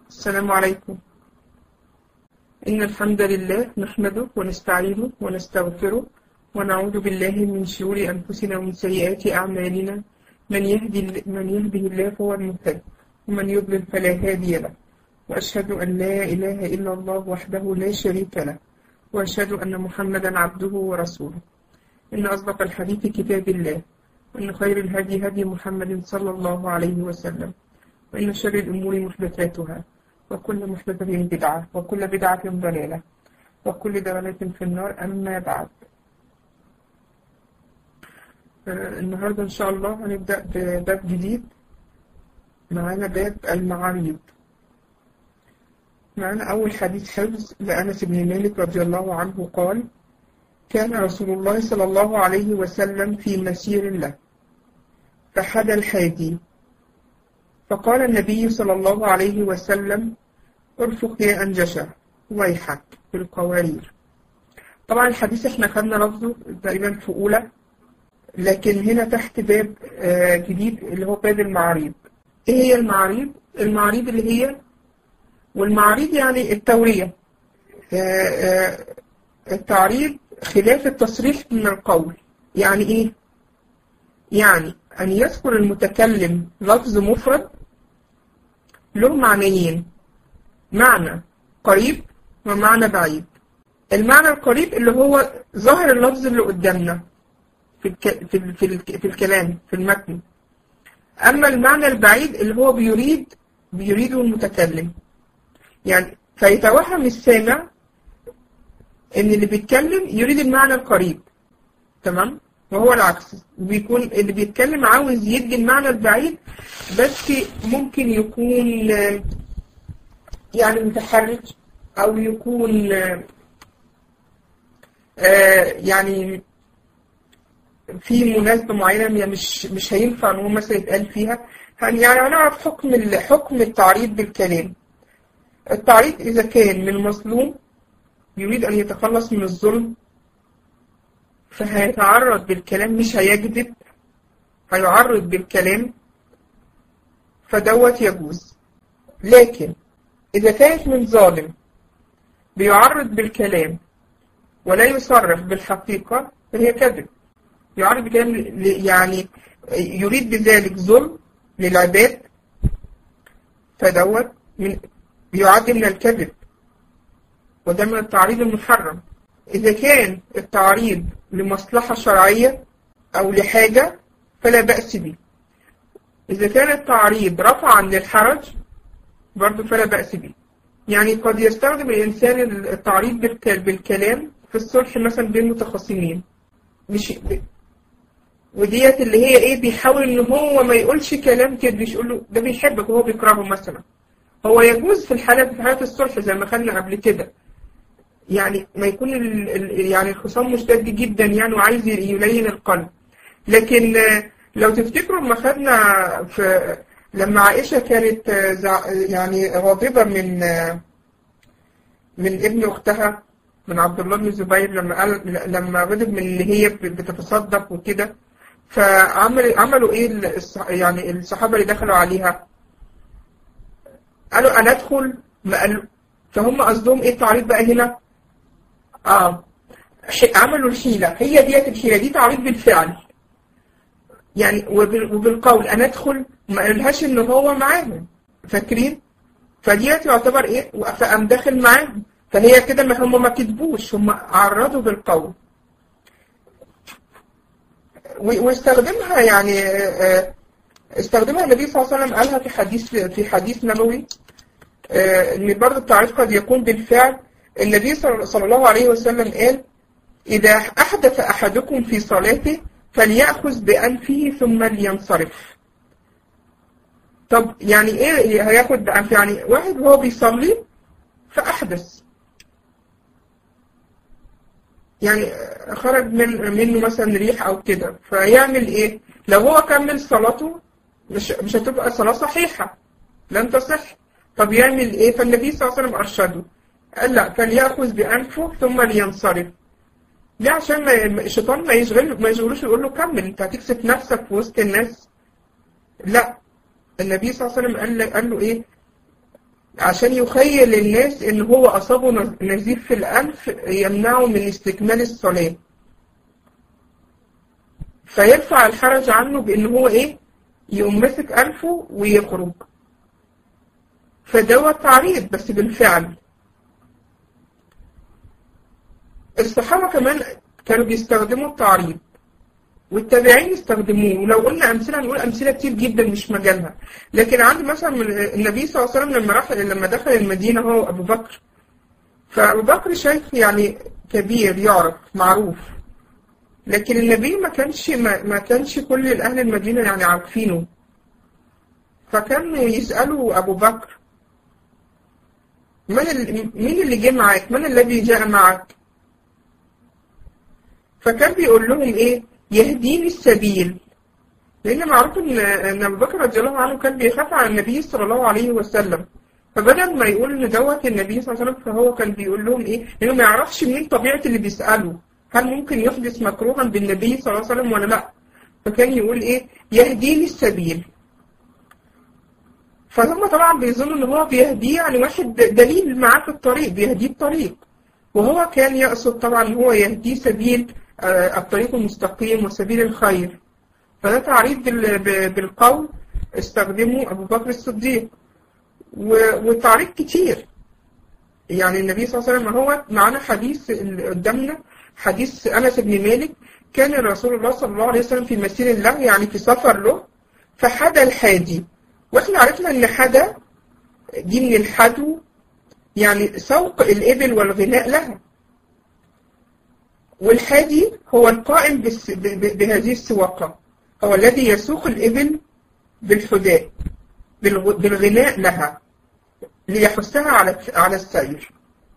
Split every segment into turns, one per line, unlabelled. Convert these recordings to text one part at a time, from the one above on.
السلام عليكم إن الحمد لله نحمده ونستعينه ونستغفره ونعوذ بالله من شرور أنفسنا ومن سيئات أعمالنا من يهدي من يهده الله فهو المهتد ومن يضلل فلا هادي له وأشهد أن لا إله إلا الله وحده لا شريك له وأشهد أن محمدا عبده ورسوله إن أصدق الحديث كتاب الله وإن خير الهدي هدي محمد صلى الله عليه وسلم وإن شر الأمور محدثاتها وكل محدثة بدعة وكل بدعة ضلالة وكل ضلالة في النار أما بعد آه، النهاردة إن شاء الله هنبدأ بباب جديد معانا باب المعاريض معانا أول حديث حفظ لأنس بن مالك رضي الله عنه قال كان رسول الله صلى الله عليه وسلم في مسير له فحدى الحادي فقال النبي صلى الله عليه وسلم ارفق يا أنجشة ويحك في القوارير طبعا الحديث احنا خدنا لفظه تقريبا في أولى لكن هنا تحت باب آه، جديد اللي هو باب المعاريض ايه هي المعاريض؟ المعاريض اللي هي والمعاريض يعني التورية آه، آه، التعريض خلاف التصريح من القول يعني ايه؟ يعني أن يذكر المتكلم لفظ مفرد له معنيين معنى قريب ومعنى بعيد المعنى القريب اللي هو ظاهر اللفظ اللي قدامنا في الك... في ال... في, ال... في الكلام في المتن أما المعنى البعيد اللي هو بيريد بيريده المتكلم يعني فيتوهم السامع إن اللي بيتكلم يريد المعنى القريب تمام وهو العكس بيكون اللي بيتكلم عاوز يدي المعنى البعيد بس ممكن يكون آه، يعني متحرج أو يكون آه، آه، يعني في مناسبة معينة هي مش مش هينفع إن هو مثلا يتقال فيها يعني يعني هنعرف حكم ال- حكم التعريض بالكلام التعريض إذا كان من مظلوم يريد أن يتخلص من الظلم فهيتعرض بالكلام مش هيكذب هيعرض بالكلام فدوت يجوز لكن إذا كانت من ظالم بيعرض بالكلام ولا يصرح بالحقيقة فهي كذب يعرض بالكلام ل- يعني يريد بذلك ظلم للعباد فدوت من بيعد من الكذب وده من التعريض المحرم إذا كان التعريض لمصلحة شرعية أو لحاجة فلا بأس به إذا كان التعريض رفعا للحرج برضه فلا بأس به يعني قد يستخدم الإنسان التعريض بالك- بالكلام في الصلح مثلا بين متخاصمين مش وديت اللي هي ايه بيحاول ان هو ما يقولش كلام كده مش يقول له ده بيحبك وهو بيكرهه مثلا هو يجوز في الحالة في حالة الصلح زي ما خدنا قبل كده يعني ما يكون ال ال يعني الخصام مشتد جدا يعني وعايز يلين القلب لكن آه، لو تفتكروا لما خدنا في لما عائشة كانت آه، زع- يعني غاضبة من آه، من ابن أختها من عبد الله بن الزبير لما قال لما غضب من اللي هي بتتصدق وكده فعمل عملوا ايه الصح- يعني الصحابة اللي دخلوا عليها قالوا أنا أدخل ما قالوا فهم قصدهم ايه التعريض بقى هنا اه ح- عملوا الحيلة هي ديت الحيلة دي تعريض بالفعل يعني وبال- وبالقول انا ادخل ما قالهاش ان هو معاهم فاكرين فديت يعتبر ايه فقام داخل معاهم فهي كده ما هم ما كتبوش هم عرضوا بالقول و- واستخدمها يعني آه، استخدمها النبي صلى الله عليه وسلم قالها في حديث في حديث نبوي آه، ان برضه التعريف قد يكون بالفعل النبي صلى صلى الله عليه وسلم قال إذا أحدث أحدكم في صلاته فليأخذ بأنفه ثم لينصرف طب يعني إيه هياخد بأنف يعني واحد وهو بيصلي فأحدث يعني خرج من منه مثلا ريح أو كده فيعمل إيه لو هو كمل صلاته مش مش هتبقى صلاة صحيحة لن تصح طب يعمل إيه فالنبي صلى الله عليه وسلم أرشده قال لا فليأخذ بأنفه ثم لينصرف ليه عشان ما الشيطان ما يشغل ما يشغلوش يقول له كمل انت هتكسف نفسك في وسط الناس لا النبي صلى الله عليه وسلم قال له, قال له ايه عشان يخيل الناس ان هو اصابه نزيف في الانف يمنعه من استكمال الصلاة فيرفع الحرج عنه بان هو ايه يقوم ماسك انفه ويخرج فدوت تعريض بس بالفعل الصحابة كمان كانوا بيستخدموا التعريض والتابعين استخدموه ولو قلنا امثله هنقول امثله كتير جدا مش مجالها لكن عندي مثلا من النبي صلى الله عليه وسلم لما راح لما دخل المدينه هو ابو بكر فابو بكر شيخ يعني كبير يعرف معروف لكن النبي ما كانش ما, ما كانش كل اهل المدينه يعني عارفينه فكانوا يسالوا ابو بكر من مين اللي جه معاك من الذي جاء معك فكان بيقول لهم ايه يهديني السبيل لأن معروف إن إن أبو بكر رضي الله عنه كان بيخاف على النبي صلى الله عليه وسلم فبدل ما يقول إن دوت النبي صلى الله عليه وسلم فهو كان بيقول لهم إيه؟ لأنه ما يعرفش مين طبيعة اللي بيسأله هل ممكن يحدث مكروها بالنبي صلى الله عليه وسلم ولا لأ؟ فكان يقول إيه؟ يهديني السبيل فهم طبعا بيظنوا إن هو بيهديه يعني واحد دليل معاه في الطريق بيهديه الطريق وهو كان يقصد طبعا هو يهديه سبيل الطريق المستقيم وسبيل الخير فده تعريض بالقول استخدمه أبو بكر الصديق وتعريض كتير يعني النبي صلى الله عليه وسلم هو معنا حديث قدامنا حديث أنس بن مالك كان رسول الله صلى الله عليه وسلم في مسير له يعني في سفر له فحدى الحادي واحنا عرفنا ان حدى دي من الحدو يعني سوق الإبل والغناء لها والحادي هو القائم بهذه السواقة هو الذي يسوق الإبل بالحداء بالغناء لها ليحثها على على السير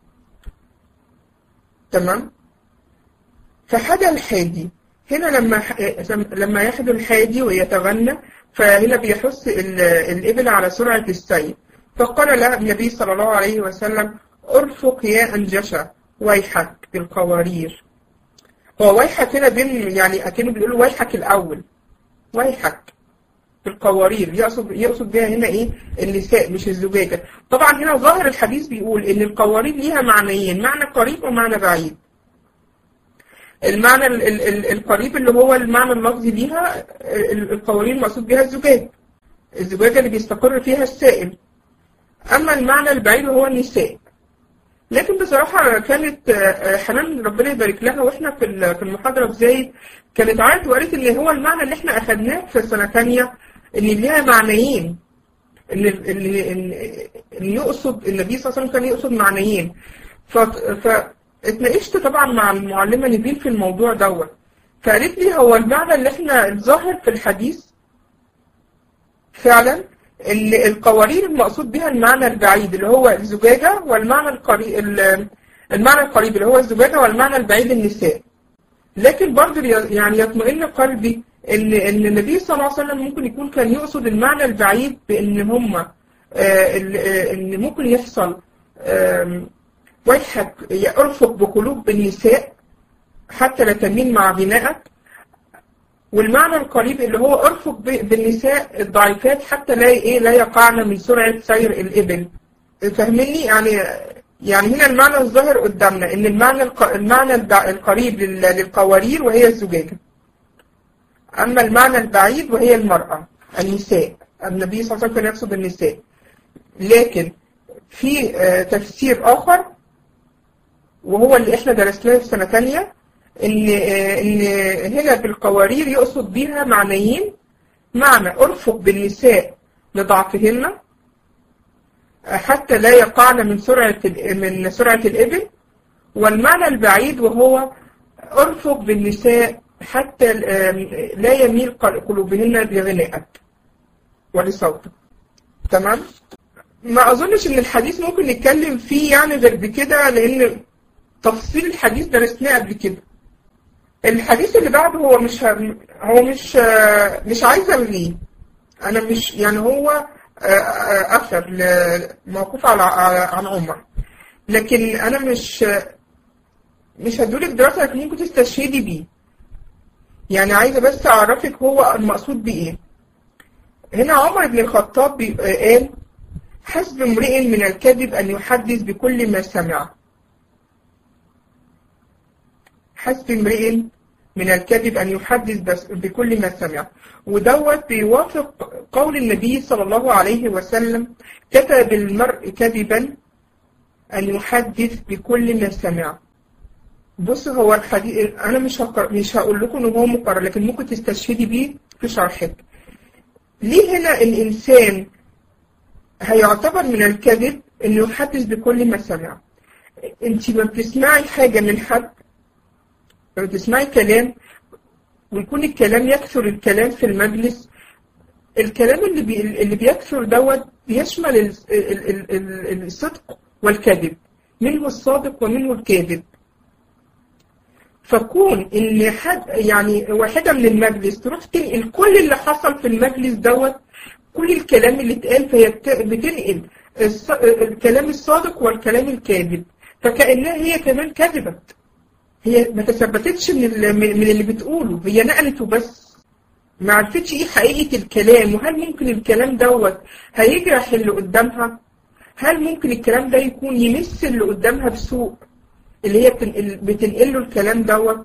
تمام فحدى الحادي هنا لما لما يحدو الحادي ويتغنى فهنا بيحث الإبل على سرعة السير فقال لها النبي صلى الله عليه وسلم ارفق يا أنجشة ويحك بالقوارير هو ويحك هنا بين يعني أكنه بيقول ويحك الأول ويحك بالقوارير يقصد يقصد بها هنا ايه النساء مش الزجاجة طبعا هنا ظاهر الحديث بيقول ان القوارير ليها معنيين معنى قريب ومعنى بعيد المعنى ال ال ال القريب اللي هو المعنى اللفظي ليها القوارير المقصود بها الزجاج الزجاجة اللي بيستقر فيها السائل أما المعنى البعيد هو النساء لكن بصراحة كانت حنان ربنا يبارك لها واحنا في في المحاضرة في زايد كانت عارف وقالت ان هو المعنى اللي احنا اخدناه في سنة تانية ان ليها معنيين ان ان ان يقصد النبي صلى الله عليه وسلم كان يقصد معنيين ف اتناقشت طبعا مع المعلمة نبيل في الموضوع دوت فقالت لي هو المعنى اللي احنا الظاهر في الحديث فعلا ان القوارير المقصود بها المعنى البعيد اللي هو الزجاجة والمعنى القريب المعنى القريب اللي هو الزجاجة والمعنى البعيد النساء لكن برضه يعني يطمئن قلبي ان ان النبي صلى الله عليه وسلم ممكن يكون كان يقصد المعنى البعيد بان هم ان ممكن يحصل ويحك يرفق بقلوب النساء حتى لا تميل مع غنائك والمعنى القريب اللي هو ارفق بالنساء الضعيفات حتى لا ايه لا يقعن من سرعة سير الإبل فاهمني يعني يعني هنا المعنى الظاهر قدامنا ان المعنى المعنى القريب للقوارير وهي الزجاجة اما المعنى البعيد وهي المرأة النساء النبي صلى الله عليه وسلم كان يقصد النساء لكن في تفسير اخر وهو اللي احنا درسناه في سنة تانية ان ان هنا بالقوارير يقصد بيها معنيين معنى ارفق بالنساء لضعفهن حتى لا يقعن من سرعة من سرعة الإبل والمعنى البعيد وهو ارفق بالنساء حتى لا يميل قلوبهن لغنائك ولصوتك تمام ما أظنش إن الحديث ممكن نتكلم فيه يعني غير بكده لأن تفصيل الحديث درسناه قبل كده الحديث اللي بعده هو مش هو مش مش عايز الغيه انا مش يعني هو اثر موقوف على عن عمر لكن انا مش مش هدولك دراسه لكن ممكن تستشهدي بيه يعني عايزه بس اعرفك هو المقصود بايه هنا عمر بن الخطاب قال حسب امرئ من الكذب أن يحدث بكل ما سمع حسب امرئ من الكذب أن يحدث بس بكل ما سمع ودوت بيوافق قول النبي صلى الله عليه وسلم كفى بالمرء كذبا أن يحدث بكل ما سمع بص هو الحديث أنا مش هقر... مش هقول لكم إن هو مقرر لكن ممكن تستشهدي بيه في شرحك ليه هنا الإنسان هيعتبر من الكذب إنه يحدث بكل ما سمع أنت ما بتسمعي حاجة من حد لما تسمعي كلام ويكون الكلام يكثر الكلام في المجلس الكلام اللي بي اللي بيكثر دوت بيشمل ال ال ال ال الصدق والكذب منه الصادق ومنه الكاذب فكون ان حد يعني واحدة من المجلس تروح تنقل كل اللي حصل في المجلس دوت كل الكلام اللي اتقال فهي بتنقل الكلام الصادق والكلام الكاذب فكأنها هي كمان كذبت هي ما تثبتتش من من اللي بتقوله هي نقلته بس ما عرفتش ايه حقيقة الكلام وهل ممكن الكلام دوت هيجرح اللي قدامها هل ممكن الكلام ده يكون يمس اللي قدامها بسوء اللي هي بتنقل, بتنقل له الكلام دوت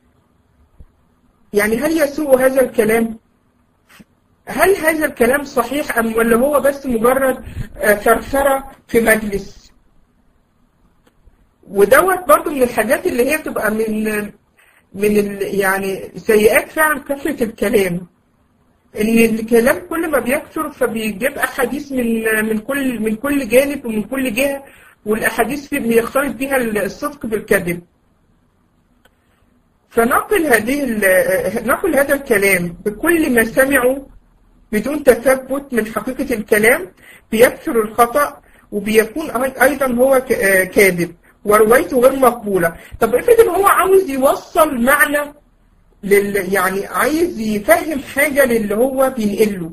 يعني هل يسوء هذا الكلام هل هذا الكلام صحيح أم ولا هو بس مجرد ثرثرة في مجلس ودوت برضو من الحاجات اللي هي بتبقى من من يعني سيئات فعلا كثرة الكلام ان الكلام كل ما بيكثر فبيجيب احاديث من من كل من كل جانب ومن كل جهه والاحاديث فيه بيختلط بيها الصدق بالكذب فنقل هذه نقل هذا الكلام بكل ما سمعوا بدون تثبت من حقيقة الكلام بيكثر الخطأ وبيكون أيضا هو كاذب وروايته غير مقبولة طب افرض ان هو عاوز يوصل معنى لل يعني عايز يفهم حاجة للي هو بينقله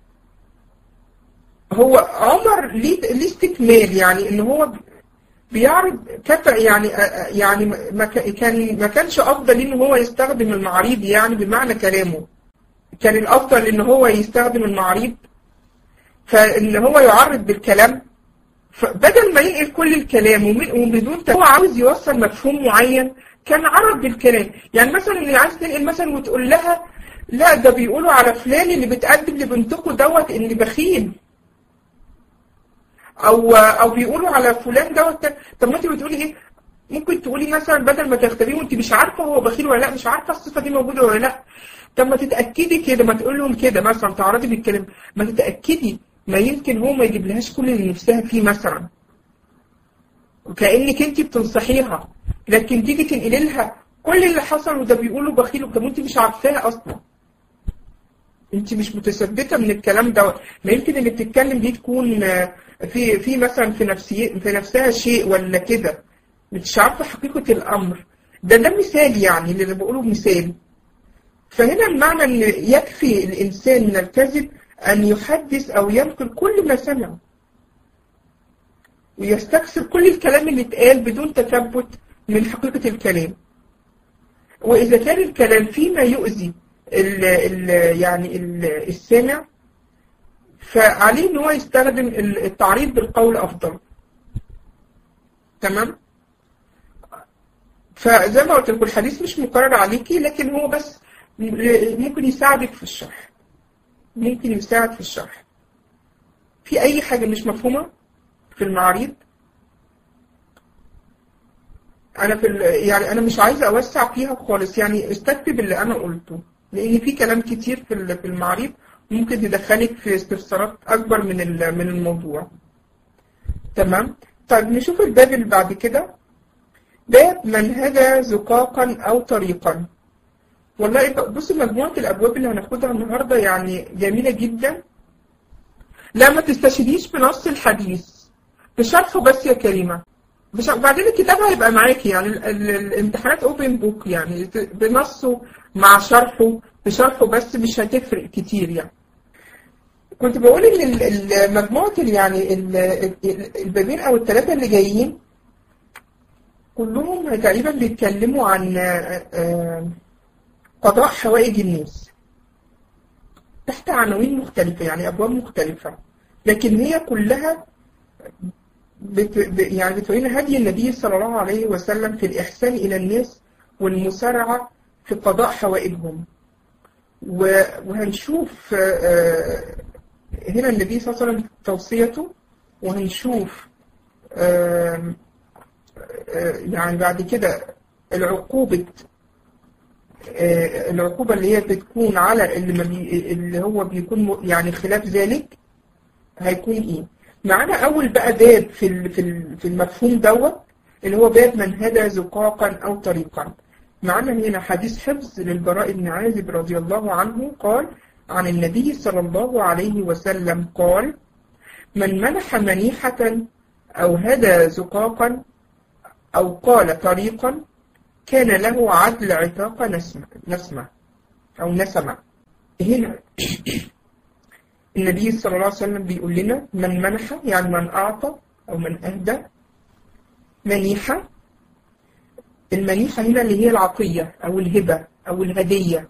هو عمر ليه ليه استكمال يعني ان هو بيعرض كفى يعني يعني ما كان ما كانش افضل ان هو يستخدم المعاريض يعني بمعنى كلامه كان الافضل ان هو يستخدم المعاريض فان هو يعرض بالكلام فبدل ما ينقل كل الكلام وبدون هو عاوز يوصل مفهوم معين كان عرض بالكلام يعني مثلا اللي عايز تنقل مثلا وتقول لها لا ده بيقولوا على فلان اللي بتقدم لبنتكم دوت ان بخيل او او بيقولوا على فلان دوت طب ما انت بتقولي ايه ممكن تقولي مثلا بدل ما تختبيه وانت مش عارفه هو بخيل ولا لا مش عارفه الصفه دي موجوده ولا لا طب ما تتاكدي كده ما تقول لهم كده مثلا تعرضي بالكلام ما تتاكدي ما يمكن هو ما يجيب لهاش كل اللي نفسها فيه مثلا وكانك انت بتنصحيها لكن تيجي تنقلي لها كل اللي حصل وده بيقولوا بخيل وده انت مش عارفاها اصلا انت مش متثبته من الكلام ده ما يمكن اللي بتتكلم دي تكون في في مثلا في نفسي في نفسها شيء ولا كده مش عارفه حقيقه الامر ده ده مثال يعني اللي بقوله مثال فهنا المعنى ان يكفي الانسان من الكذب ان يحدث او ينقل كل ما سمع ويستكثر كل الكلام اللي اتقال بدون تثبت من حقيقة الكلام وإذا كان الكلام فيما يؤذي ال ال يعني ال السامع فعليه ان هو يستخدم التعريض بالقول افضل تمام فزي ما قلت لكم الحديث مش مقرر عليكي لكن هو بس ممكن يساعدك في الشرح ممكن يساعد في الشرح في اي حاجة مش مفهومة في المعاريض انا في يعني انا مش عايزه اوسع فيها خالص يعني استكتب اللي انا قلته لان في كلام كتير في في المعاريض ممكن تدخلك في استفسارات اكبر من من الموضوع تمام طيب نشوف الباب اللي بعد كده باب من هدى زقاقا او طريقا والله بصوا مجموعه الابواب اللي هناخدها النهارده يعني جميله جدا لا ما تستشهديش بنص الحديث بشرحه بس يا كريمه مش وبعدين الكتاب هيبقى معاكي يعني ال ال الامتحانات اوبن بوك يعني بنصه مع شرحه بشرحه بس مش هتفرق كتير يعني كنت بقول ان مجموعة يعني البابين او الثلاثة اللي جايين كلهم تقريبا بيتكلموا عن قضاء حوائج الناس تحت عناوين مختلفة يعني ابواب مختلفة لكن هي كلها بت... ب- يعني بتورينا هدي النبي صلى الله عليه وسلم في الإحسان إلى الناس والمسارعة في قضاء حوائجهم و... وهنشوف آه، آه، هنا النبي صلى الله عليه وسلم توصيته وهنشوف آم، آه، يعني بعد كده العقوبة آه، العقوبة اللي هي بتكون على اللي, ما بي... اللي هو بيكون م- يعني خلاف ذلك هيكون ايه معانا اول بقى باب في ال- في ال- في المفهوم دوت اللي هو باب من هدى زقاقا او طريقا معانا هنا حديث حفظ للبراء بن عازب رضي الله عنه قال عن النبي صلى الله عليه وسلم قال من منح منيحة أو هدى زقاقا أو قال طريقا كان له عدل عتاق نسمة, نسمة أو نسمة هنا النبي صلى الله عليه وسلم بيقول لنا من منح يعني من أعطى أو من أهدى منيحة المنيحة هنا اللي هي العطية أو الهبة أو الهدية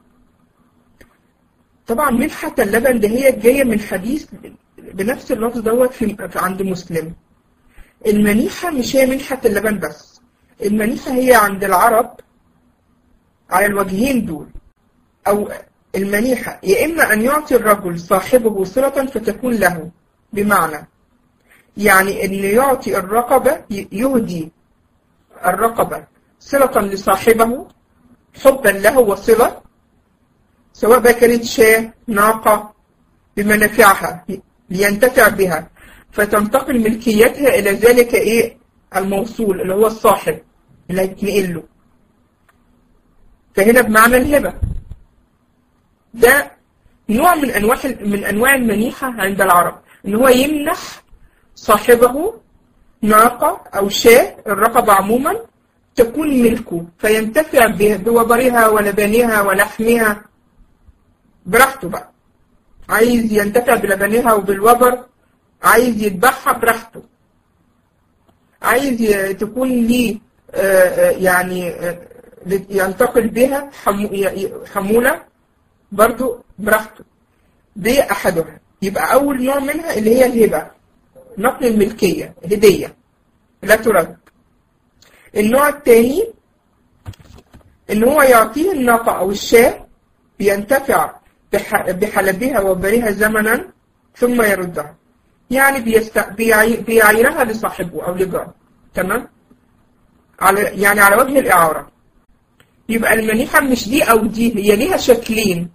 طبعا منحة اللبن ده هي جاية من حديث بنفس اللفظ دوت في في عند مسلم المنيحة مش هي منحة اللبن بس المنيحة هي عند العرب على الوجهين دول أو المنيحة يا إما أن يعطي الرجل صاحبه صلة فتكون له بمعنى يعني أن يعطي الرقبة ي- يهدي الرقبة صلة لصاحبه حبا له وصلة سواء بقى كانت شاة ناقة بمنافعها لينتفع بها فتنتقل ملكيتها إلى ذلك إيه الموصول اللي هو الصاحب اللي هيتنقل له فهنا بمعنى الهبة ده نوع من أنواع من أنواع المنيحة عند العرب إن هو يمنح صاحبه ناقة أو شاة الرقبة عموما تكون ملكه فينتفع بها بوبرها ولبنها ولحمها براحته بقى عايز ينتفع بلبنها وبالوبر عايز يذبحها براحته عايز ي- تكون ليه آه، آه، يعني آه، ينتقل بها حمو- ي- ي- حمولة برضو براحته دي أحدها يبقى أول نوع منها اللي هي الهبة نقل الملكية هدية لا ترد النوع الثاني إن هو يعطيه الناقة أو الشاة بينتفع بح- بحلبها وبرها زمنا ثم يردها يعني بيست... بيعي... بيعيرها لصاحبه أو لجاره تمام على يعني على وجه الإعارة يبقى المنيحة مش دي أو دي هي ليها شكلين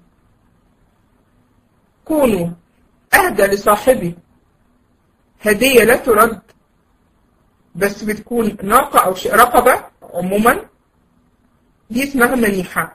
كونوا أهدى لصاحبي هدية لا ترد بس بتكون ناقة أو ش- رقبة عموما دي اسمها منيحة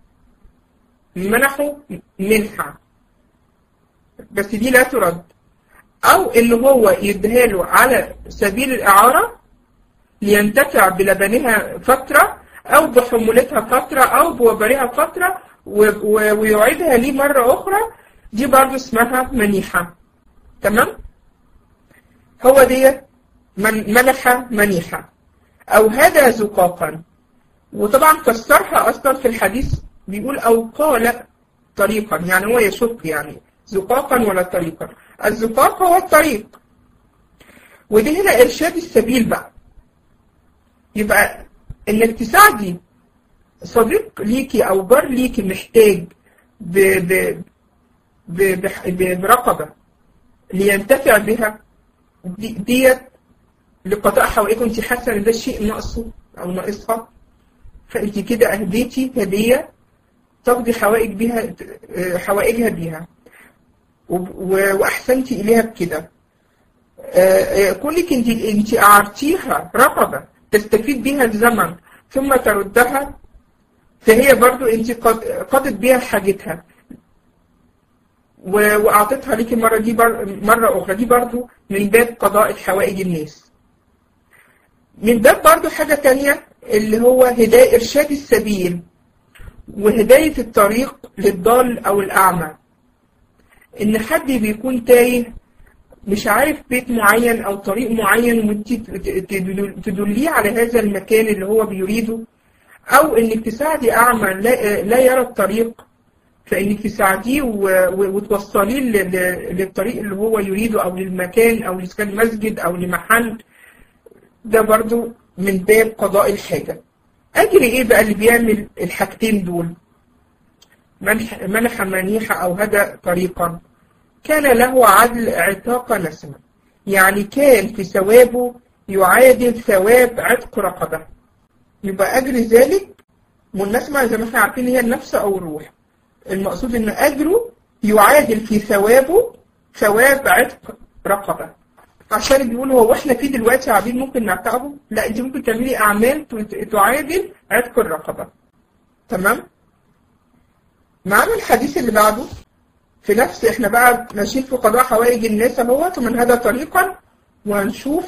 منحوا منحة بس دي لا ترد أو إن هو يديها له على سبيل الإعارة لينتفع بلبنها فترة أو بحمولتها فترة أو بوبرها فترة و- و- ويعيدها ليه مرة أخرى دي برضه اسمها منيحة تمام؟ هو دي من منح منيحة أو هدى زقاقا وطبعا فسرها أصلا في الحديث بيقول أو قال طريقا يعني هو يشك يعني زقاقا ولا طريقا الزقاق هو الطريق ودي هنا إرشاد السبيل بقى يبقى إنك تساعدي صديق ليكي أو جار ليكي محتاج ب ب ب بح- ب- برقبة لينتفع بها دي- ديت لقضاء حوائجه انت حاسه ان ده شيء ناقصه او ناقصها فانت كده اهديتي هديه تقضي حوائج بيها حوائجها بيها وب- و- واحسنتي اليها بكده آه، آه، كونك انت انت اعرتيها رقبه تستفيد بيها الزمن ثم تردها فهي برضو انت قد- قضت بيها حاجتها و- واعطيتها ليكي مره دي بر... مره اخرى دي برضو من باب قضاء حوائج الناس من باب برضو حاجه تانية اللي هو هدايه ارشاد السبيل وهدايه الطريق للضال او الاعمى ان حد بيكون تايه مش عارف بيت معين او طريق معين وانت تدل- تدليه على هذا المكان اللي هو بيريده او انك تساعدي اعمى لا, لا يرى الطريق فإنك تساعديه و- و- وتوصليه ل- ل- للطريق اللي هو يريده أو للمكان أو إذا كان مسجد أو لمحل ده برضو من باب قضاء الحاجة أجري إيه بقى اللي بيعمل الحاجتين دول منح منح منيحة أو هدى طريقا كان له عدل اعتاق نسمة يعني كان في ثوابه يعادل ثواب عتق رقبة يبقى أجر ذلك والنسمة زي ما احنا عارفين هي النفس أو الروح المقصود إن أجره يعادل في ثوابه ثواب عتق رقبة عشان بيقول هو واحنا في دلوقتي عبيد ممكن نعتقه لا انت ممكن تعملي اعمال ت- تعادل عتق الرقبة تمام معنا الحديث اللي بعده في نفس احنا بقى ماشيين في قضاء حوائج الناس اهوت ومن هذا طريقا وهنشوف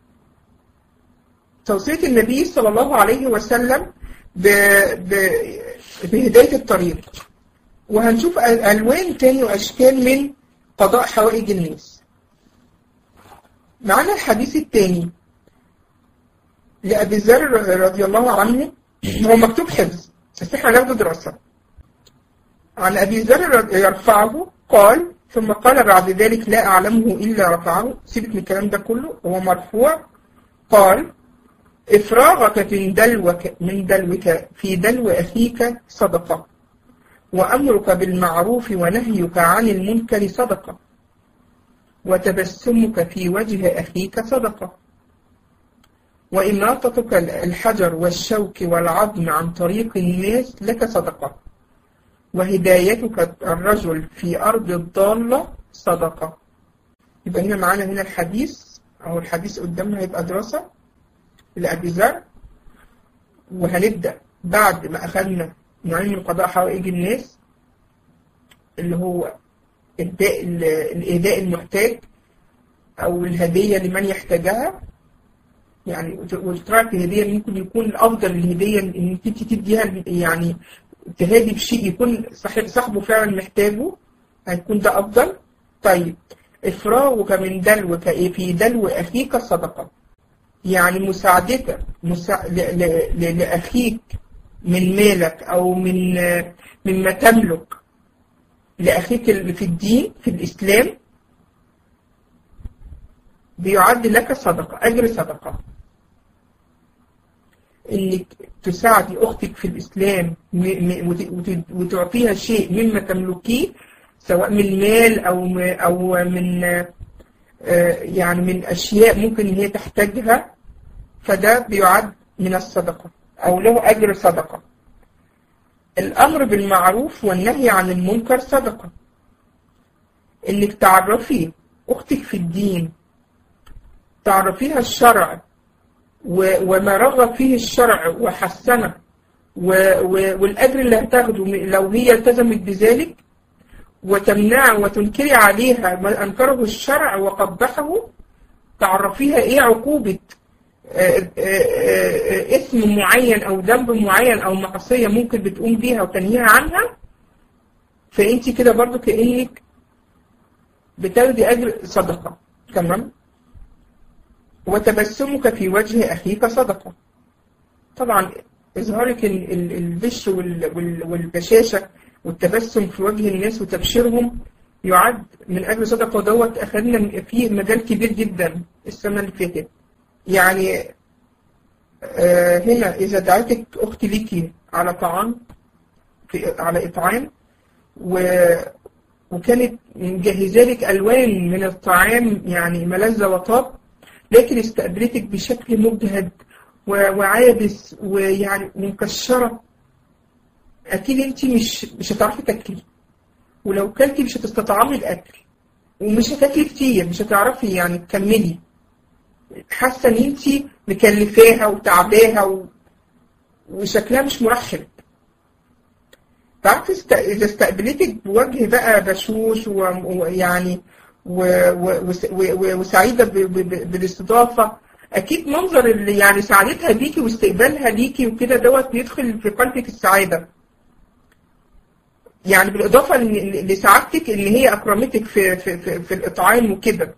توصية النبي صلى الله عليه وسلم ب... ب... بهداية الطريق وهنشوف أل- ألوان تاني وأشكال من قضاء حوائج الناس معنا الحديث الثاني لأبي ذر رضي الله عنه هو مكتوب حفظ بس احنا هناخده دراسة عن أبي ذر يرفعه قال ثم قال بعد ذلك لا أعلمه إلا رفعه سيبك من الكلام ده كله هو مرفوع قال إفراغك من دلوك من دلوك في دلو أخيك صدقة وأمرك بالمعروف ونهيك عن المنكر صدقة وتبسمك في وجه أخيك صدقة وإماطتك الحجر والشوك والعظم عن طريق الناس لك صدقة وهدايتك الرجل في أرض الضالة صدقة يبقى هنا معانا هنا الحديث أو الحديث قدامنا هيبقى دراسة لأبي ذر وهنبدأ بعد ما أخذنا نوعين من قضاء حوائج الناس اللي هو إهداء ال- الإهداء المحتاج أو الهدية لمن يحتاجها يعني وتعرف الهدية ممكن يكون الأفضل الهدية إنك أنت تديها يعني تهادي بشيء يكون صاحب صاحبه فعلا محتاجه هيكون ده أفضل طيب إفراغك من دلوك إيه في دلو أخيك صدقة يعني مساعدتك مسا... ل... ل... ل... لأخيك من مالك أو من مما تملك لأخيك اللي في الدين في الإسلام بيعد لك صدقة أجر صدقة إنك تساعدي أختك في الإسلام م... م... وت... وت... وتعطيها شيء مما تملكيه سواء من مال أو م... أو من آه، يعني من أشياء ممكن إن هي تحتاجها فده بيعد من الصدقة أو له أجر صدقة الأمر بالمعروف والنهي عن المنكر صدقة إنك تعرفي أختك في الدين تعرفيها الشرع و- وما رغب فيه الشرع وحسنه و- و- والأجر اللي هتاخده م- لو هي التزمت بذلك وتمنع وتنكري عليها ما أنكره الشرع وقبحه تعرفيها إيه عقوبة آه، آه، آه، اسم معين أو ذنب معين أو معصية ممكن بتقوم بيها وتنهيها عنها فأنت كده برضو كأنك بتاخدي أجر صدقة تمام وتبسمك في وجه أخيك صدقة طبعا إظهارك ال- ال- البش وال- وال- والبشاشة والتبسم في وجه الناس وتبشيرهم يعد من أجل صدقة دوت أخذنا فيه مجال كبير جدا السنة اللي فاتت يعني آه، هنا إذا دعتك أختي ليكي على طعام في على إطعام و وكانت مجهزة لك ألوان من الطعام يعني ملذة وطاب لكن استقبلتك بشكل مجهد و- وعابس ويعني مكشرة أكيد أنت مش مش هتعرفي تاكلي ولو كلتي مش هتستطعمي الأكل ومش هتاكلي كتير مش هتعرفي يعني تكملي حاسة إن أنت مكلفاها وتعباها و... وشكلها مش مرحب تعرفي است... إذا استقبلتك بوجه بقى بشوش و- ويعني و... و... وس- و... و... وسعيدة ب... ب... ب... بالاستضافة أكيد منظر اللي يعني سعادتها ليكي واستقبالها ليكي وكده دوت بيدخل في قلبك السعادة يعني بالإضافة ل- لسعادتك إن هي أكرمتك في في في, في الإطعام وكده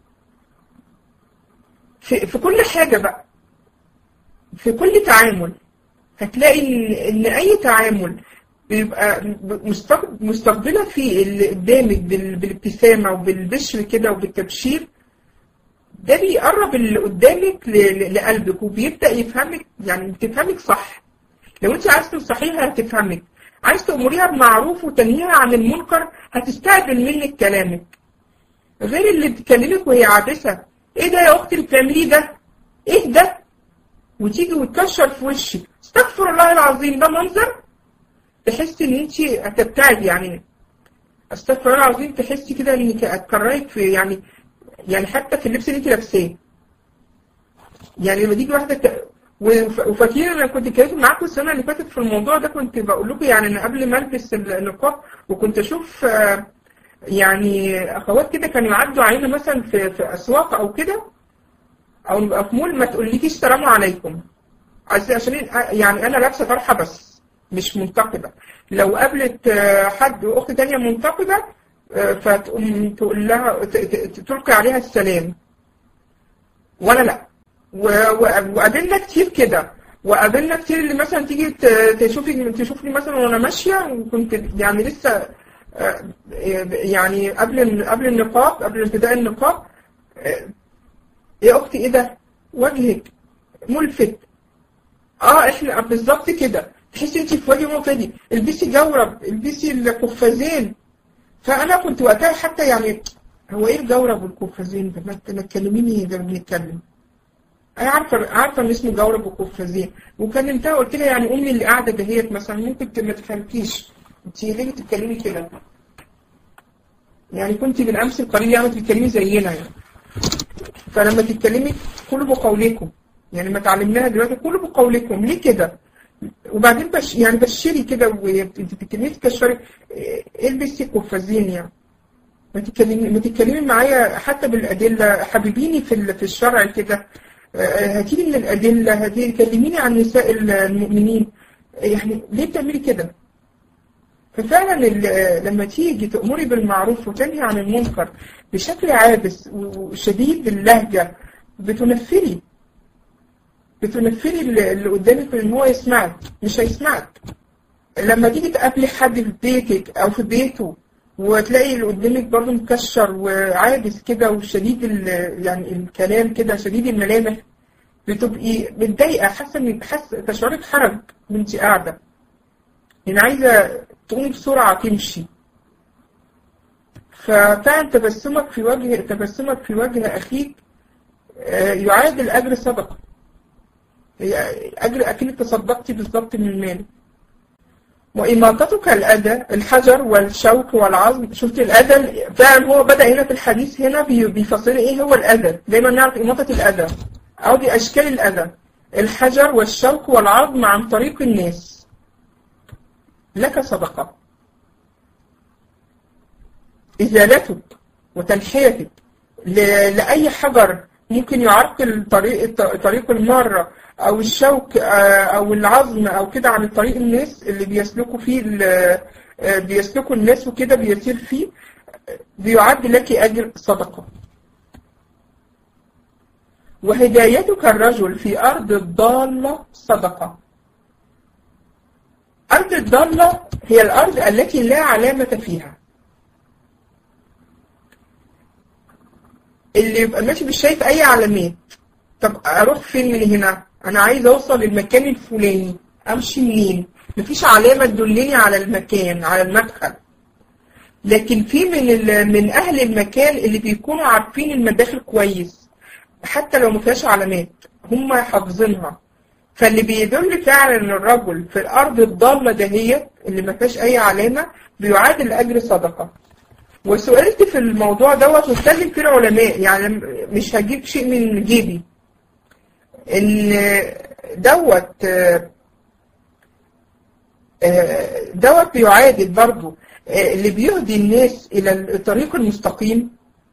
في في كل حاجة بقى في كل تعامل هتلاقي إن إن أي تعامل ب- بيبقى مستق- مستقبلة فيه اللي قدامك بال- بالابتسامة وبالبشر كده وبالتبشير ده بيقرب اللي قدامك ل- ل- لقلبك وبيبدأ يفهمك يعني تفهمك صح لو انت عايز تنصحيها هتفهمك عايز تأمريها بمعروف وتنهيها عن المنكر هتستقبل منك كلامك غير اللي بتكلمك وهي عابسة ايه ده يا اختي اللي بتعمليه ده ايه ده وتيجي وتكشر في وشك استغفر الله العظيم ده منظر تحسي ان انت هتبتعد يعني استغفر الله العظيم تحسي كده انك هتكرهك في يعني يعني حتى في اللبس اللي انت لابساه يعني لما تيجي واحده ك... وف- وفاكرين انا كنت اتكلمت معاكم السنه اللي فاتت في الموضوع ده كنت بقول لكم يعني ان قبل ما البس النقاب وكنت اشوف آه، يعني اخوات كده كانوا يعدوا علينا مثلا في في اسواق او كده او نبقى في مول ما تقوليش السلام عليكم عشان عشان يعني انا لابسه طرحه بس مش منتقبه لو قابلت آه، حد واخت تانية منتقبه آه، فتقوم تقول لها ت- ت- تلقي عليها السلام وانا لا و- و- وقابلنا كتير كده وقابلنا كتير اللي مثلا تيجي ت- تشوفي تشوفني مثلا وانا ماشيه وكنت يعني لسه آه، يعني قبل قبل النقاب قبل ابتداء النقاب آه، يا اختي ايه ده وجهك ملفت اه احنا بالظبط كده تحسي انت في وجه ملفت البسي جورب البسي القفازين فانا كنت وقتها حتى يعني هو ايه الجورب والقفازين ده ما ما تكلميني ده بنتكلم انا عارفه عارفه ان اسمه جورب وقفازين وكلمتها قلت لها يعني امي اللي قاعده دهيت مثلا ممكن ت- ما تفهمكيش انت ليه بتتكلمي كده يعني كنت بالامس القليل يعني بتتكلمي زينا يعني فلما تتكلمي كلوا بقولكم يعني ما اتعلمناها دلوقتي كلوا بقولكم ليه كده وبعدين بش يعني بشري كده وانت بتتكلمي تكشري إيه، البسي قفازين يعني ما تتكلمي ما تتكلمي معايا حتى بالادله حبيبيني في ال- في الشرع كده آه، هاتيلي من الادله هاتيلي كلميني عن نساء المؤمنين يعني ليه بتعملي كده؟ ففعلا ال- لما تيجي تأمري بالمعروف وتنهي عن المنكر بشكل عابس وشديد اللهجة بتنفري بتنفري اللي اللي قدامك ان هو يسمعك مش هيسمعك لما تيجي تقابلي حد في بيتك او في بيته وتلاقي اللي قدامك برضه مكشر وعابس كده وشديد ال- يعني الكلام كده شديد الملامح بتبقي متضايقه حاسه ان حاسه تشعرك حرج وانت قاعده يعني عايزه تقومي بسرعه تمشي ففعلا تبسمك في وجه تبسمك في وجه اخيك آه، يعادل اجر صدقه هي اجر اكنك تصدقتي بالظبط من مالك وإماطتك الأذى الحجر والشوك والعظم شفت الأذى فعلا هو بدأ هنا في الحديث هنا بي- بيفصل إيه هو الأذى دايما نعرف إماطة الأذى أو دي أشكال الأذى الحجر والشوك والعظم عن طريق الناس لك صدقة إزالتك وتنحيتك ل- لأي حجر ممكن يعرقل طريق طريق المارة أو الشوك آه، أو العظم أو كده عن طريق الناس اللي بيسلكوا فيه ال- آه، بيسلكوا الناس وكده بيسير فيه بيعد لك أجر صدقة وهدايتك الرجل في أرض الضالة صدقة أرض الضالة هي الأرض التي لا علامة فيها اللي يبقى ماشي مش شايف أي علامات طب أروح فين من هنا؟ أنا عايز أوصل للمكان الفلاني أمشي منين؟ مفيش علامة تدلني على المكان على المدخل لكن في من ال- من أهل المكان اللي بيكونوا عارفين المداخل كويس حتى لو ما فيهاش علامات هم حافظينها فاللي بيدل فعلا ان الرجل في الارض الضاله دهيت اللي ما فيهاش اي علامه بيعادل اجر صدقه وسئلت في الموضوع دوت واتكلم فيه العلماء يعني مش هجيب شيء من جيبي ان دوت آه، آه، دوت بيعادل برضو آه، اللي بيهدي الناس الى الطريق المستقيم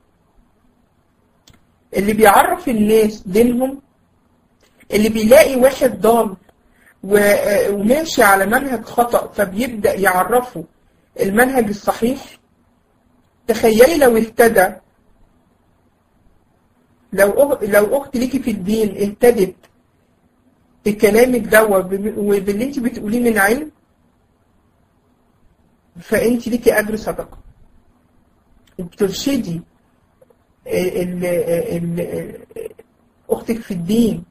اللي بيعرف الناس دينهم اللي بيلاقي واحد ضال و- آه، وماشي على منهج خطأ فبيبدأ يعرفه المنهج الصحيح تخيلي لو اهتدى لو أخ... لو اخت ليكي في الدين اهتدت بكلامك ده وب- وباللي انت بتقوليه من علم فأنت ليكي أجر صدقة بترشدي ال- ال- ال- أختك في الدين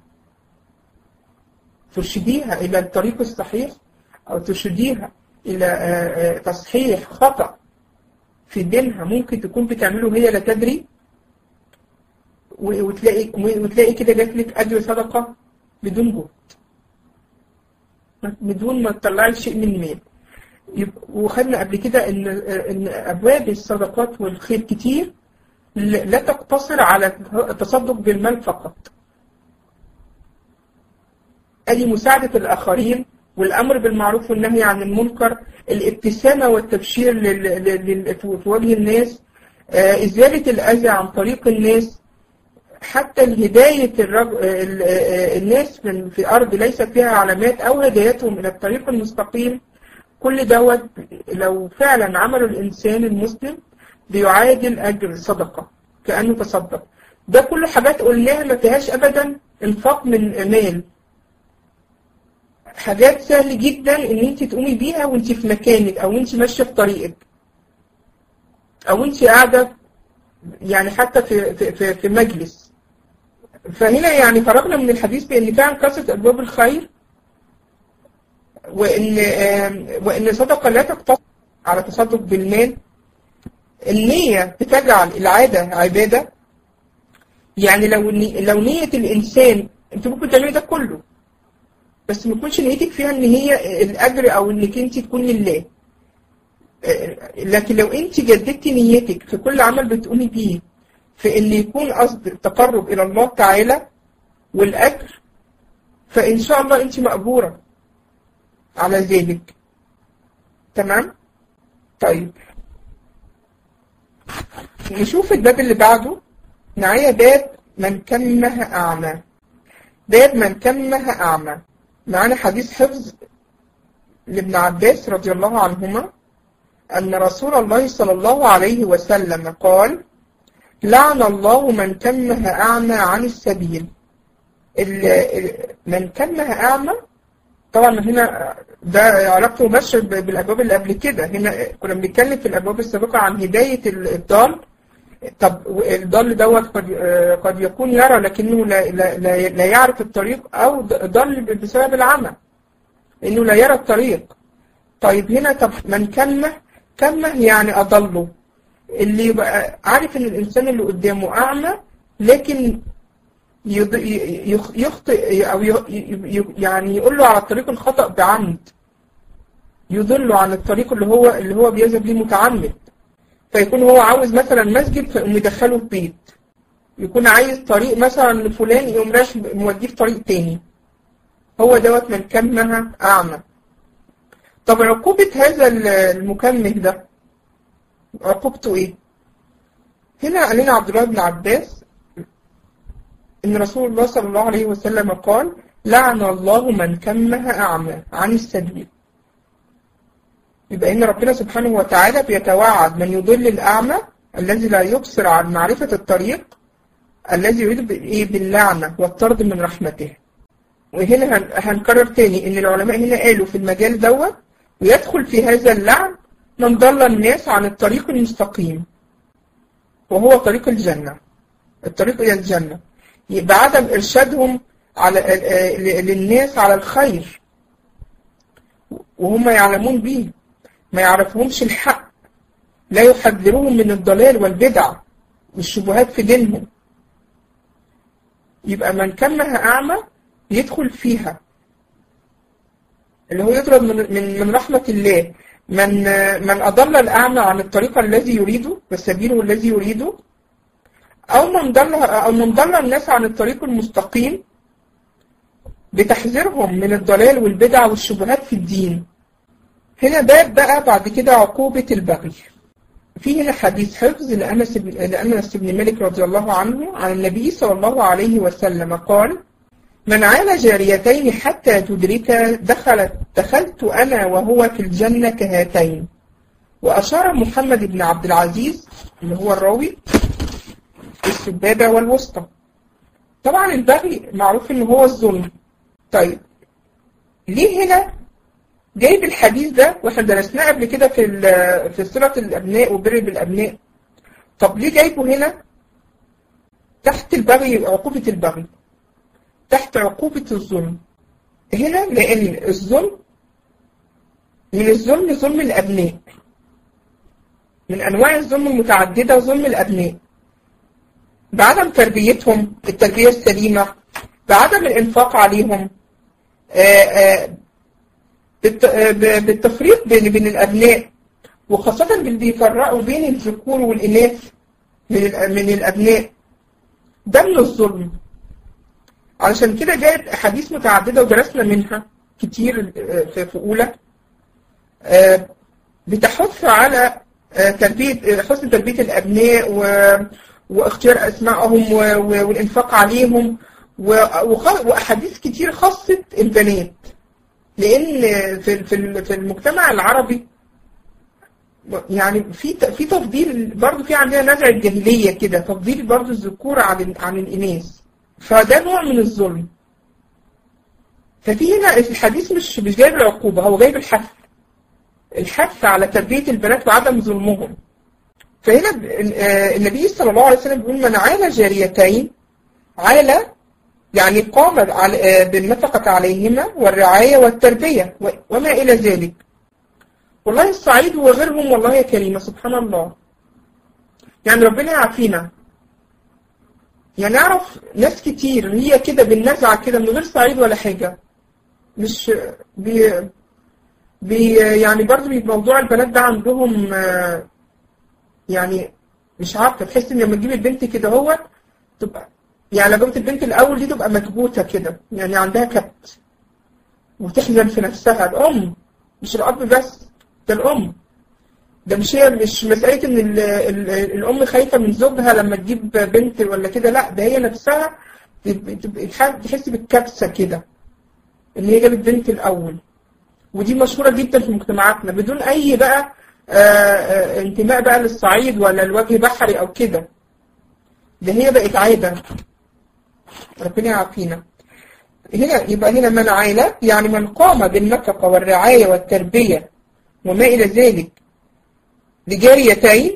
ترشديها إلى الطريق الصحيح أو ترشديها إلى آه، آه، تصحيح خطأ في دينها ممكن تكون بتعمله هي لا تدري و- وتلاقي وتلاقي كده جات لك أجر صدقة بدون جهد بدون ما تطلعي شيء من المال يبقى- وخدنا قبل كده ان ان ابواب الصدقات والخير كتير ل- لا تقتصر على التصدق بالمال فقط ادي مساعدة الاخرين والامر بالمعروف والنهي عن المنكر الابتسامة والتبشير لل- لل- لل- في وجه الناس آه، ازالة الاذى عن طريق الناس حتى الهداية الرج... ال- آه، الناس من في أرض ليس فيها علامات أو هدايتهم إلى الطريق المستقيم كل دوت لو فعلا عمله الإنسان المسلم بيعادل أجر صدقة كأنه تصدق ده كله حاجات قلناها ما فيهاش أبدا انفاق من مال حاجات سهل جدا ان انت تقومي بيها وانت في مكانك او انت ماشيه في طريقك او انت قاعده يعني حتى في في في, في مجلس فهنا يعني فرغنا من الحديث بان فعلا كثره ابواب الخير وان آم، وان صدقه لا تقتصر على تصدق بالمال النية بتجعل العادة عبادة يعني لو الني- لو نية الإنسان أنت ممكن تعملي ده كله بس ما تكونش نيتك فيها إن هي الأجر أو إنك أنت تكون لله آه، لكن لو أنت جددتي نيتك في كل عمل بتقومي بيه في إن يكون قصد التقرب إلى الله تعالى والأجر فإن شاء الله أنت مأجورة على ذلك تمام؟ طيب نشوف الباب اللي بعده معايا باب من كمه أعمى باب من كمه أعمى معانا حديث حفظ لابن عباس رضي الله عنهما أن رسول الله صلى الله عليه وسلم قال لعن الله من كمه أعمى عن السبيل ال- ال- من كمه أعمى طبعا هنا ده علاقته مباشر ب- بالابواب اللي قبل كده هنا كنا بنتكلم في الابواب السابقه عن هدايه ال- الضال طب الضال دوت قد آه، قد يكون يرى لكنه لا, لا, لا, لا يعرف الطريق او ض- ضل بسبب العمى انه لا يرى الطريق طيب هنا طب من كمه كمه يعني اضله اللي يبقى عارف ان الانسان اللي قدامه اعمى لكن يض- ي- يخ- يخطئ او ي- ي- يعني يقول له على الطريق الخطأ بعمد يضله عن الطريق اللي هو اللي هو بيذهب ليه متعمد فيكون هو عاوز مثلا مسجد فيقوم يدخله في بيت يكون عايز طريق مثلا لفلان يقوم رايح موديه في طريق تاني هو دوت من كمها أعمى طب عقوبة هذا ال- المكمه ده عقوبته ايه؟ هنا قال لنا عبد الله بن عباس إن رسول الله صلى الله عليه وسلم قال لعن الله من كمه أعمى عن السبيل يبقى إن ربنا سبحانه وتعالى بيتوعد من يضل الأعمى الذي لا يبصر عن معرفة الطريق الذي يريد بإيه باللعنة والطرد من رحمته وهنا هن- هنكرر تاني إن العلماء هنا قالوا في المجال دوت ويدخل في هذا اللعن من ضل الناس عن الطريق المستقيم وهو طريق الجنة الطريق إلى الجنة يبقى عدم إرشادهم على آه، ل- للناس على الخير وهم يعلمون به ما يعرفهمش الحق لا يحذرهم من الضلال والبدع والشبهات في دينهم يبقى من كمها أعمى يدخل فيها اللي هو يطرد من من من رحمة الله من من أضل الأعمى عن الطريق الذي يريده والسبيل الذي يريده أو من ضل أو من ضل الناس عن الطريق المستقيم بتحذيرهم من الضلال والبدع والشبهات في الدين هنا باب بقى بعد كده عقوبة البغي في هنا حديث حفظ لأنس بن لأنس بن مالك رضي الله عنه عن النبي صلى الله عليه وسلم قال من عال جاريتين حتى تدركا دخلت دخلت أنا وهو في الجنة كهاتين وأشار محمد بن عبد العزيز اللي هو الراوي السبابة والوسطى طبعا البغي معروف إن هو الظلم طيب ليه هنا جايب الحديث ده واحنا درسناه قبل كده في ال- في صلة الأبناء وبر بالأبناء طب ليه جايبه هنا تحت البغي عقوبة البغي تحت عقوبة الظلم هنا لأن الظلم من الظلم ظلم الأبناء من أنواع الظلم المتعددة ظلم الأبناء بعدم تربيتهم التربية السليمة بعدم الإنفاق عليهم آه، آه، بالت- آه، ب- بالتفريق بين بين الأبناء وخاصة باللي بيفرقوا بين الذكور والإناث من ال- من الأبناء ده من الظلم علشان كده جاءت أحاديث متعددة ودرسنا منها كتير آه، في في أولى آه، بتحث على آه، تربية آه، حسن تربية الأبناء و- واختيار أسمائهم و- و- والإنفاق عليهم و- وخ- وأحاديث كتير خاصة البنات لأن في في في المجتمع العربي يعني في ت- في تفضيل برضه في عندنا نزعة جاهلية كده تفضيل برضه الذكور عن ال- عن الإناث فده نوع من الظلم ففي هنا الحديث مش مش جايب العقوبة هو جايب الحث الحث على تربية البنات وعدم ظلمهم فهنا ب- آه، النبي صلى الله عليه وسلم بيقول من عال جاريتين عال يعني قام على- آه، بالنفقة عليهما والرعاية والتربية و- وما إلى ذلك والله الصعيد وغيرهم والله يا كريمة سبحان الله يعني ربنا يعافينا يعني أعرف ناس كتير هي كده بالنزعة كده من غير صعيد ولا حاجة مش بي بي يعني برضه بيبقى موضوع البنات ده عندهم آه، يعني مش عارفة تحس إن لما تجيب البنت كده هو تبقى يعني لو جبت البنت الأول دي تبقى مكبوتة كده يعني عندها كبت وتحزن في نفسها الأم مش الأب بس ده الأم ده مش هي مش مسألة إن ال ال الأم خايفة من زوجها لما تجيب بنت ولا كده لا ده هي نفسها تبقى- تبقى تحس بالكبسة كده إن هي جابت بنت الأول ودي مشهورة جدا في مجتمعاتنا بدون أي بقى آه، آه، انتماء بقى للصعيد ولا الوجه بحري أو كده ده هي بقت عادة ربنا يعافينا هنا يبقى هنا من عائلة يعني من قام بالنفقة والرعاية والتربية وما إلى ذلك لجاريتين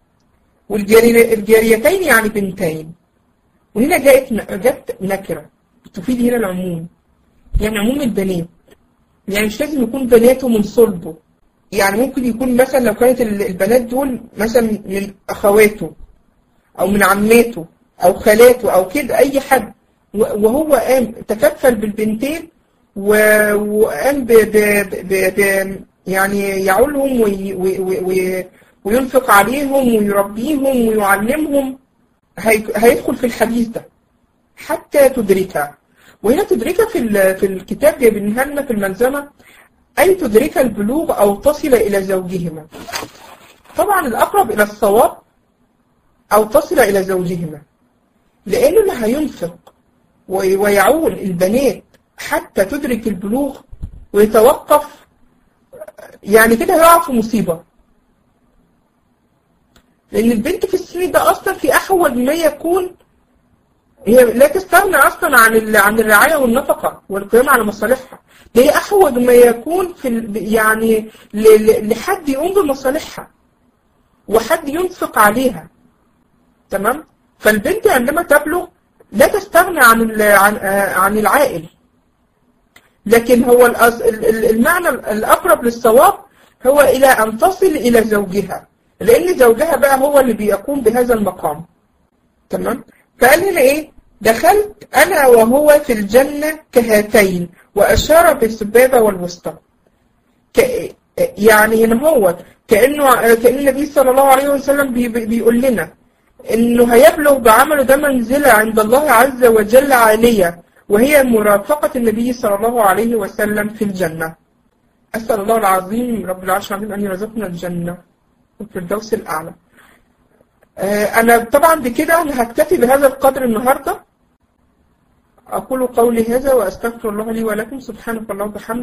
والجاريتين يعني بنتين وهنا جاءت جت نكرة تفيد هنا العموم يعني عموم البنات يعني مش لازم يكون بناته من صلبه يعني ممكن يكون مثلا لو كانت ال- البنات دول مثلا من أخواته أو من عماته أو خالاته أو كده أي حد و- وهو قام تكفل بالبنتين و- وقام ب ب ب ب يعني يعولهم وي وي وي وينفق عليهم ويربيهم ويعلمهم هي- هيدخل في الحديث ده حتى تدركها وهنا تدركها في ال- في الكتاب جايبينها لنا في الملزمة أي تدرك البلوغ أو تصل إلى زوجهما طبعا الأقرب إلى الصواب أو تصل إلى زوجهما لأنه اللي هينفق وي- ويعول البنات حتى تدرك البلوغ ويتوقف يعني كده هيقع في مصيبة لأن البنت في السن ده أصلا في أحوج ما يكون هي لا تستغنى أصلا عن ال- عن الرعاية والنفقة والقيام على مصالحها ده هي أحوج ما يكون في ال- يعني ل- ل- لحد يقوم بمصالحها وحد ينفق عليها تمام فالبنت عندما تبلغ لا تستغنى عن ال- عن آه، عن العائل لكن هو الأص- ال- ال- المعنى الأقرب للصواب هو إلى أن تصل إلى زوجها لأن زوجها بقى هو اللي بيقوم بهذا المقام تمام فقال هنا إيه دخلت أنا وهو في الجنة كهاتين وأشار بالسبابة والوسطى ك- يعني هنا هو كأنه كأن النبي صلى الله عليه وسلم بي بي- بيقول لنا إنه هيبلغ بعمله ده منزلة عند الله عز وجل عالية وهي مرافقة النبي صلى الله عليه وسلم في الجنة أسأل الله العظيم رب العرش العظيم أن يرزقنا الجنة في الدوس الأعلى آه، أنا طبعا بكده أنا هكتفي بهذا القدر النهاردة أقول قولي هذا وأستغفر الله لي ولكم سبحانك اللهم وبحمدك